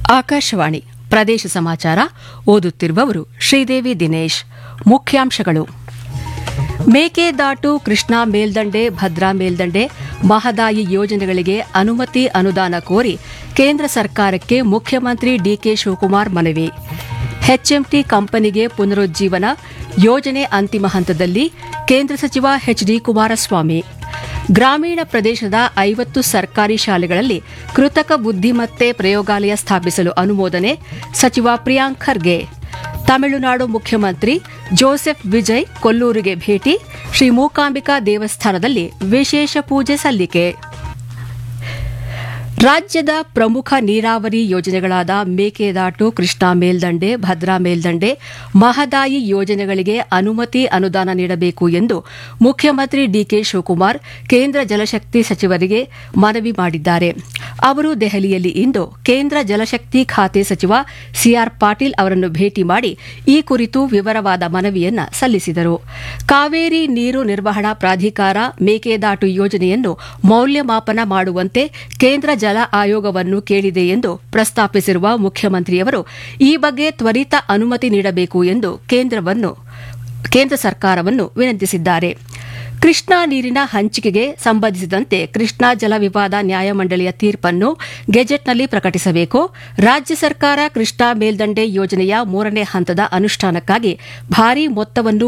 ಆಕಾಶವಾಣಿ ಪ್ರದೇಶ ಸಮಾಚಾರ ಓದುತ್ತಿರುವವರು ಶ್ರೀದೇವಿ ದಿನೇಶ್ ಮುಖ್ಯಾಂಶಗಳು ಮೇಕೆದಾಟು ಕೃಷ್ಣಾ ಮೇಲ್ದಂಡೆ ಭದ್ರಾ ಮೇಲ್ದಂಡೆ ಮಹದಾಯಿ ಯೋಜನೆಗಳಿಗೆ ಅನುಮತಿ ಅನುದಾನ ಕೋರಿ ಕೇಂದ್ರ ಸರ್ಕಾರಕ್ಕೆ ಮುಖ್ಯಮಂತ್ರಿ ಡಿಕೆ ಶಿವಕುಮಾರ್ ಮನವಿ ಎಚ್ಎಂಟಿ ಕಂಪನಿಗೆ ಪುನರುಜ್ಜೀವನ ಯೋಜನೆ ಅಂತಿಮ ಹಂತದಲ್ಲಿ ಕೇಂದ್ರ ಸಚಿವ ಎಚ್ಡಿ ಕುಮಾರಸ್ವಾಮಿ ಗ್ರಾಮೀಣ ಪ್ರದೇಶದ ಐವತ್ತು ಸರ್ಕಾರಿ ಶಾಲೆಗಳಲ್ಲಿ ಕೃತಕ ಬುದ್ದಿಮತ್ತೆ ಪ್ರಯೋಗಾಲಯ ಸ್ಥಾಪಿಸಲು ಅನುಮೋದನೆ ಸಚಿವ ಪ್ರಿಯಾಂಕ್ ಖರ್ಗೆ ತಮಿಳುನಾಡು ಮುಖ್ಯಮಂತ್ರಿ ಜೋಸೆಫ್ ವಿಜಯ್ ಕೊಲ್ಲೂರಿಗೆ ಭೇಟಿ ಶ್ರೀ ಮೂಕಾಂಬಿಕಾ ದೇವಸ್ಥಾನದಲ್ಲಿ ವಿಶೇಷ ಪೂಜೆ ಸಲ್ಲಿಕೆ ರಾಜ್ಯದ ಪ್ರಮುಖ ನೀರಾವರಿ ಯೋಜನೆಗಳಾದ ಮೇಕೆದಾಟು ಕೃಷ್ಣಾ ಮೇಲ್ದಂಡೆ ಭದ್ರಾ ಮೇಲ್ದಂಡೆ ಮಹದಾಯಿ ಯೋಜನೆಗಳಿಗೆ ಅನುಮತಿ ಅನುದಾನ ನೀಡಬೇಕು ಎಂದು ಮುಖ್ಯಮಂತ್ರಿ ಡಿಕೆ ಶಿವಕುಮಾರ್ ಕೇಂದ್ರ ಜಲಶಕ್ತಿ ಸಚಿವರಿಗೆ ಮನವಿ ಮಾಡಿದ್ದಾರೆ ಅವರು ದೆಹಲಿಯಲ್ಲಿ ಇಂದು ಕೇಂದ್ರ ಜಲಶಕ್ತಿ ಖಾತೆ ಸಚಿವ ಸಿಆರ್ ಪಾಟೀಲ್ ಅವರನ್ನು ಭೇಟಿ ಮಾಡಿ ಈ ಕುರಿತು ವಿವರವಾದ ಮನವಿಯನ್ನ ಸಲ್ಲಿಸಿದರು ಕಾವೇರಿ ನೀರು ನಿರ್ವಹಣಾ ಪ್ರಾಧಿಕಾರ ಮೇಕೆದಾಟು ಯೋಜನೆಯನ್ನು ಮೌಲ್ಯಮಾಪನ ಮಾಡುವಂತೆ ಕೇಂದ್ರ ಜಲ ಆಯೋಗವನ್ನು ಕೇಳಿದೆ ಎಂದು ಪ್ರಸ್ತಾಪಿಸಿರುವ ಮುಖ್ಯಮಂತ್ರಿಯವರು ಈ ಬಗ್ಗೆ ತ್ವರಿತ ಅನುಮತಿ ನೀಡಬೇಕು ಎಂದು ಕೇಂದ್ರವನ್ನು ಕೇಂದ್ರ ಸರ್ಕಾರವನ್ನು ವಿನಂತಿಸಿದ್ದಾರೆ ಕೃಷ್ಣಾ ನೀರಿನ ಹಂಚಿಕೆಗೆ ಸಂಬಂಧಿಸಿದಂತೆ ಕೃಷ್ಣಾ ಜಲ ವಿವಾದ ನ್ಯಾಯಮಂಡಳಿಯ ತೀರ್ಪನ್ನು ಗೆಜೆಟ್ನಲ್ಲಿ ಪ್ರಕಟಿಸಬೇಕು ರಾಜ್ಯ ಸರ್ಕಾರ ಕೃಷ್ಣಾ ಮೇಲ್ದಂಡೆ ಯೋಜನೆಯ ಮೂರನೇ ಹಂತದ ಅನುಷ್ಠಾನಕ್ಕಾಗಿ ಭಾರೀ ಮೊತ್ತವನ್ನು